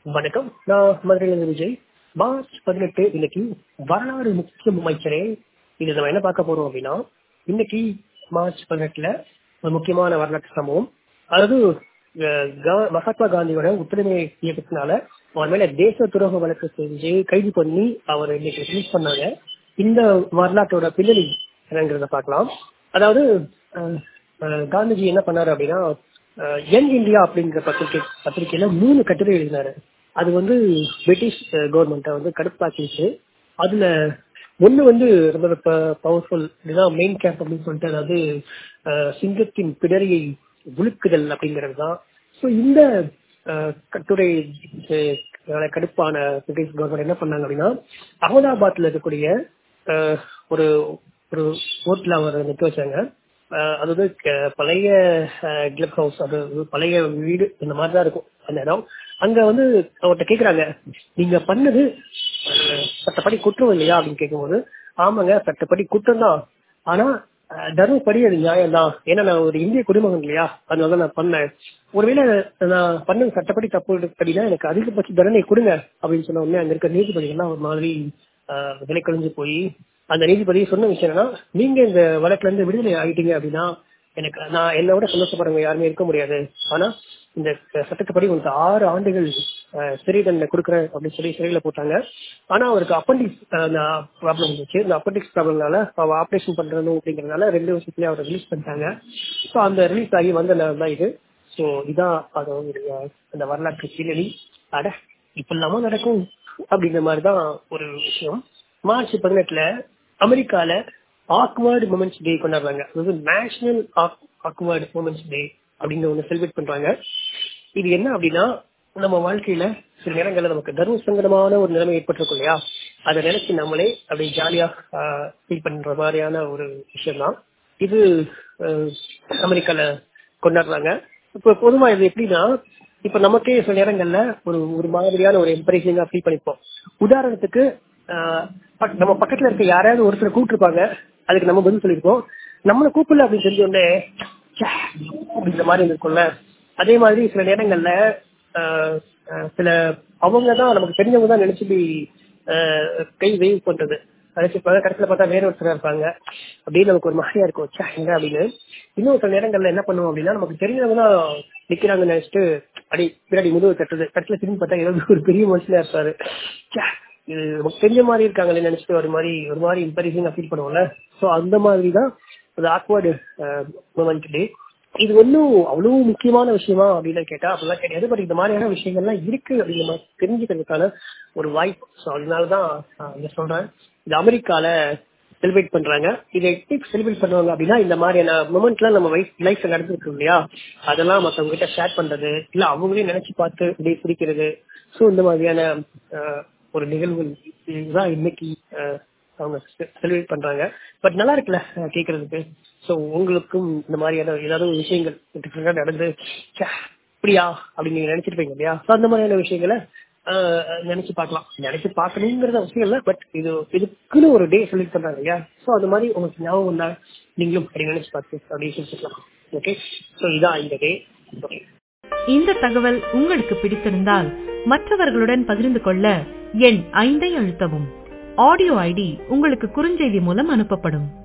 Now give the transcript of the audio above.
வணக்கம் நான் மதுரையிலிருந்து விஜய் மார்ச் பதினெட்டு இன்னைக்கு வரலாறு முக்கிய அமைச்சரே இது நம்ம என்ன பார்க்க போறோம் அப்படின்னா இன்னைக்கு மார்ச் பதினெட்டுல ஒரு முக்கியமான வரலாற்று சம்பவம் அதாவது அஹ், கா- மகாத்மா காந்தியோட உத்தரமை இயக்கத்தினால அவர் மேல தேச துரோக வழக்கு செஞ்சு கைது பண்ணி அவர் இன்னைக்கு ரிலீஸ் பண்ணாங்க இந்த வரலாற்றோட பின்னணி என்னங்கிறத பார்க்கலாம் அதாவது அஹ், அஹ், காந்திஜி என்ன பண்ணாரு அப்படின்னா யங் இந்தியா அப்படிங்கிற பத்திரிகை பத்திரிகையில மூணு கட்டுரை எழுதினாரு அது வந்து பிரிட்டிஷ் கவர்மெண்ட்டை வந்து கடுப்பாக்கிச்சு அதுல ஒண்ணு வந்து ரொம்ப பவர்ஃபுல் இதுதான் மெயின் கேம்ப் அப்படின்னு சொல்லிட்டு அதாவது அஹ், சிங்கத்தின் பிடரியை உழுக்குதல் அப்படிங்கிறது தான் ஸோ இந்த அஹ், கட்டுரை அஹ், னால கடுப்பான பிரிட்டிஷ் கவர்மெண்ட் என்ன பண்ணாங்க அப்படின்னா அகமதாபாத்ல இருக்கக்கூடிய அஹ், ஒரு ஒரு ஹோட்டல் அவர் நிற்க வச்சாங்க அஹ் அதாவது க- பழைய கிளப் ஹவுஸ் அது ஒரு பழைய வீடு இந்த மாதிரி தான் இருக்கும் அந்த இடம் அங்க வந்து அவர்கிட்ட கேக்குறாங்க நீங்க பண்ணது அஹ், சட்டப்படி குற்றம் இல்லையா அப்படின்னு கேட்கும்போது ஆமாங்க சட்டப்படி குற்றம் தான் ஆனா அஹ், தர்மப்படி அது நியாயம் தான் ஏன்னா நான் ஒரு இந்திய குடிமகன் இல்லையா அதனால தான் நான் பண்ணேன் ஒருவேளை நான் பண்ணது சட்டப்படி தப்பு அப்படின்னா எனக்கு அதிகபட்ச தண்டனை கொடுங்க அப்படின்னு சொன்ன உடனே அங்க இருக்க நீதிபதிகள்லாம் ஒரு மாதிரி ஆஹ் விலை கழிஞ்சு போய் அந்த நீதிபதி சொன்ன விஷயம் என்னன்னா நீங்க இந்த வழக்குல இருந்து விடுதலை ஆயிட்டீங்க அப்படின்னா எனக்கு நான் என்னை விட சந்தோஷப்படுறவங்க யாருமே இருக்க முடியாது ஆனா இந்த சட்டத்துப்படி உங்களுக்கு ஆறு ஆண்டுகள் ஆஹ் சிறை தண்டனை கொடுக்குறேன் அப்படின்னு சொல்லி சிறையில போட்டாங்க ஆனா அவருக்கு அப்பண்டிக்ஸ் ப்ராப்ளம் இருந்துச்சு இந்த அப்பண்டிக்ஸ் ப்ராப்ளம்னால அவர் ஆப்ரேஷன் பண்றணும் அப்படிங்கறதுனால ரெண்டு வருஷத்துலயே அவர் ரிலீஸ் பண்ணிட்டாங்க ஸோ அந்த ரிலீஸ் ஆகி வந்த நேரம் தான் இது ஸோ இதான் அதோடைய அந்த வரலாற்று பின்னணி அட இப்படிலாமா நடக்கும் அப்படிங்கிற மாதிரி தான் ஒரு விஷயம் மார்ச் பதினெட்டுல அமெரிக்கால ஆக்வர்டு மூமெண்ட்ஸ் டே கொண்டாடுறாங்க அதாவது நேஷனல் ஆக்வர்டு மூமெண்ட்ஸ் டே அப்படின்னு ஒன்று செலிப்ரேட் பண்றாங்க இது என்ன அப்படின்னா நம்ம வாழ்க்கையில சில நேரங்கள்ல நமக்கு தர்ம சங்கடமான ஒரு நிலைமை ஏற்பட்டிருக்கும் இல்லையா அதை நினைச்சு நம்மளே அப்படி ஜாலியா ஃபீல் பண்ற மாதிரியான ஒரு விஷயம் தான் இது அஹ், அமெரிக்கால கொண்டாடுறாங்க இப்போ பொதுவா இது எப்படின்னா இப்ப நமக்கே சில நேரங்கள்ல ஒரு ஒரு மாதிரியான ஒரு எம்பரேசிங்கா ஃபீல் பண்ணிப்போம் உதாரணத்துக்கு ஆஹ், பக்- நம்ம பக்கத்துல இருக்க யாராவது ஒருத்தர் கூப்பிட்டுருப்பாங்க அதுக்கு நம்ம பதில் சொல்லியிருப்போம் நம்மளை கூப்பிடல அப்படின்னு தெரிஞ்ச உடனே ச்சே, அப்படிங்கிற மாதிரி இருக்கும்ல அதே மாதிரி சில நேரங்கள்ல ஆஹ், ஆஹ், சில அவங்க தான் நமக்கு தெரிஞ்சவங்க தான் நினைச்சு இப்படி, ஆஹ், கை வேவ் பண்றது கடைசி பார்த்தா கடைசியில பார்த்தா வேற ஒருத்தரா இருப்பாங்க அப்படின்னு நமக்கு ஒரு மாதிரியா இருக்கும் ச்சே, எங்க அப்படின்னு இன்னும் சில நேரங்கள்ல என்ன பண்ணுவோம் அப்படின்னா நமக்கு தெரிஞ்சவங்க தான் நிக்கிறாங்கன்னு நினைச்சிட்டு அடி பின்னாடி முதுகு தட்டுது கடைசியில திரும்பி பார்த்தா ஏதாவது ஒரு பெரிய மனுஷனா இருப்பாரு ச்சே, இது நமக்கு தெரிஞ்ச மாதிரி இருக்காங்களே நினைச்சிட்டு ஒரு மாதிரி ஒரு மாதிரி இம்பரிசிங்கா ஃபீல் பண்ணுவோம்ல சோ அந்த மாதிரி தான் ஒரு ஆக்வர்டு மூமெண்ட் டே இது ஒன்றும் அவ்வளவு முக்கியமான விஷயமா அப்படின்னு கேட்டா அப்படிலாம் கிடையாது பட் இந்த மாதிரியான விஷயங்கள்லாம் இருக்கு அப்படின்னு நம்ம தெரிஞ்சுக்கிறதுக்கான ஒரு வாய்ப்பு ஸோ அதனாலதான் நான் இதை சொல்றேன் இது அமெரிக்கால செலிப்ரேட் பண்றாங்க இதை எப்படி செலிப்ரேட் பண்ணுவாங்க அப்படின்னா இந்த மாதிரியான மூமெண்ட்லாம் நம்ம லைஃப்ல நடந்துருக்கு இல்லையா அதெல்லாம் மத்தவங்க கிட்ட ஷேர் பண்றது இல்ல அவங்களே நினைச்சு பார்த்து இப்படியே சிரிக்கிறது ஸோ இந்த மாதிரியான ஆஹ், ஒரு நிகழ்வுகள் இதுதான் இன்னைக்கு ஆஹ், அவங்க செலிப்ரேட் பண்றாங்க பட் நல்லா இருக்குல்ல அஹ், கேட்கறதுக்கு ஸோ உங்களுக்கும் இந்த மாதிரியான ஏதாவது ஒரு விஷயங்கள் டிஃப்ரெண்டா நடந்து ச்சே, இப்படியா அப்படின்னு நீங்க நினைச்சிருப்பீங்க இல்லையா So, அந்த மாதிரியான விஷயங்களை ஆஹ், நினைச்சு பார்க்கலாம் நினைச்சு பார்க்கணுங்கிறது அவசியம் இல்லை பட் இது இதுக்குன்னு ஒரு டே சொல்லி பண்றாங்க இல்லையா ஸோ அந்த மாதிரி உங்களுக்கு ஞாபகம் வந்தா நீங்களும் அப்படி நினைச்சு பார்த்து அப்படியே செஞ்சுக்கலாம் ஓகே ஸோ இதான் இந்த டே ஓகே இந்த தகவல் உங்களுக்கு பிடித்திருந்தால் மற்றவர்களுடன் பகிர்ந்து கொள்ள எண் ஐந்தை அழுத்தவும் ஆடியோ ஐடி உங்களுக்கு குறுஞ்செய்தி மூலம் அனுப்பப்படும்